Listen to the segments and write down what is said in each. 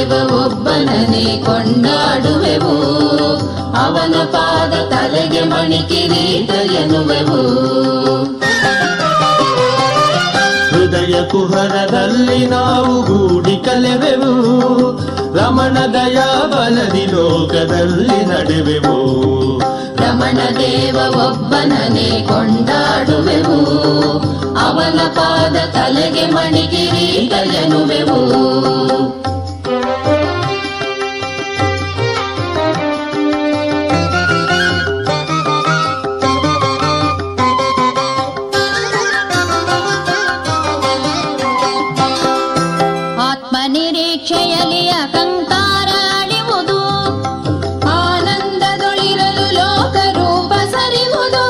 ದೇವ ಒಬ್ಬನನೇ ಕೊಂಡಾಡುವೆವು ಅವನ ಪಾದ ತಲೆಗೆ ಮಣಿ ಕಿರೀಟ ಎನ್ನುವೆವು ಹೃದಯ ಕುಹರದಲ್ಲಿ ನಾವು ಗೂಡಿ ಕಲೆವೆವು ರಮಣ ದಯಾ ಬಲದಿ ಲೋಕದಲ್ಲಿ ನಡೆವೆವು ರಮಣ ದೇವ ಒಬ್ಬನನೇ ಕೊಂಡಾಡುವೆವು ಅವನ ಪಾದ ತಲೆಗೆ ಮಣಿ ಕಿರೀಟ ಎನ್ನುವೆವು ಆತ್ಮನಿರೀಕ್ಷೆಯಲ್ಲಿ ಅಹಂಕಾರ ಅಳಿವುದು ಆನಂದದೊಳಿರಲು ಲೋಕ ರೂಪ ಸರಿವುದು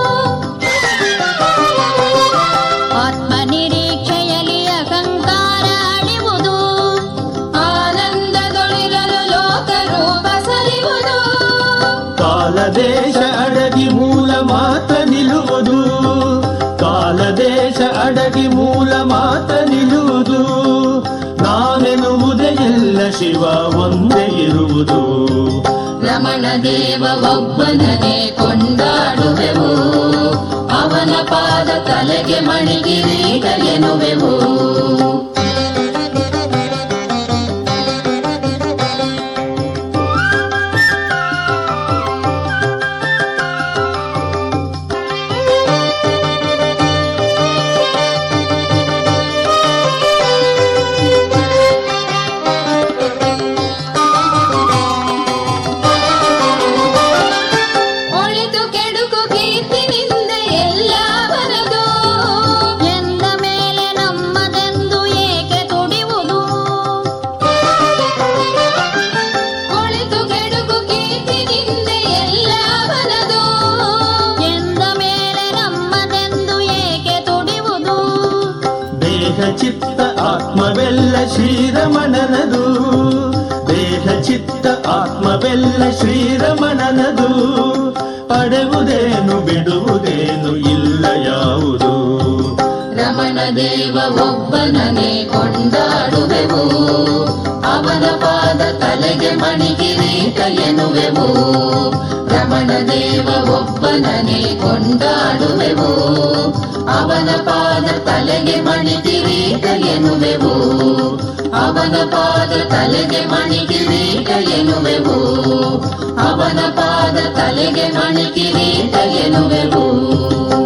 ಆತ್ಮನಿರೀಕ್ಷೆಯಲ್ಲಿ ಅಹಂಕಾರ ಅಳಿವುದು ಆನಂದದೊಳಿರಲು ಲೋಕ ರೂಪ ಸರಿವುದು ಕಾಲದೇಶ ಅಡಗಿ ಮೂಲ ಮಾತ ನಿಲ್ಲುವುದು ಕಾಲದೇಶ ಅಡಗಿ ಮೂಲ ಮಾತ ನಿಲ್ಲುವುದು ನಾನೆನುವುದೇ ಎಲ್ಲ ಶಿವ ಒಂದೇ ಇರುವುದು ರಮಣ ದೇವ ಒಬ್ಬನನೇ ಕೊಂಡಾಡುವೆವು ಅವನ ಪಾದ ತಲೆಗೆ ಮಣಿ ಕಿರೀಟ ಎನ್ನುವೆವು ಒಳಿತು ಕೆಡುಕು ಕೀರ್ತಿನಿಂದ ಎಲ್ಲ ಬರದು ಎಂದ ಮೇಲೆ ನಮ್ಮದೆಂದು ಏಕೆ ತುಡಿಯುವುದು ಒಳಿತು ಕೆಡುಕು ಕೀರ್ತಿನಿಂದ ಎಲ್ಲ ಬರದು ಎಂದ ಮೇಲೆ ನಮ್ಮದೆಂದು ಏಕೆ ತುಡಿಯುವುದು ದೇಹ ಚಿತ್ತ ಆತ್ಮವೆಲ್ಲ ಶ್ರೀರಮಣನದು ದೇಹ ಚಿತ್ತ ಆತ್ಮವೆಲ್ಲ ಶ್ರೀರಮಣನದು ಪಡೆಯುವುದೇನು ಬಿಡುವುದೇನು ಇಲ್ಲ ಯಾವುದು ರಮಣ ದೇವ ಒಬ್ಬನನೇ ಕೊಂಡಾಡುವೆವು ಅವನ ಪಾದ ತಲೆಗೆ ಮಣಿ ಕಿರೀಟ ಎನ್ನುವೆವು ರಮಣ ದೇವ ಒಬ್ಬನನೇ ಕೊಂಡಾಡುವೆವು ಅವನ ಪಾದ ತಲೆಗೆ ಮಣಿ ಕಿರೀಟ ಎನ್ನುವೆವು ಅವನ ಪಾದ ತಲೆಗೆ ಮಣಿ ಕಿರೀಟ ಎನ್ನುವೆವು ಅವನ ಪಾದ ತಲೆಗೆ ಮಣಿ ಕಿರೀಟ ಎನ್ನುವೆವು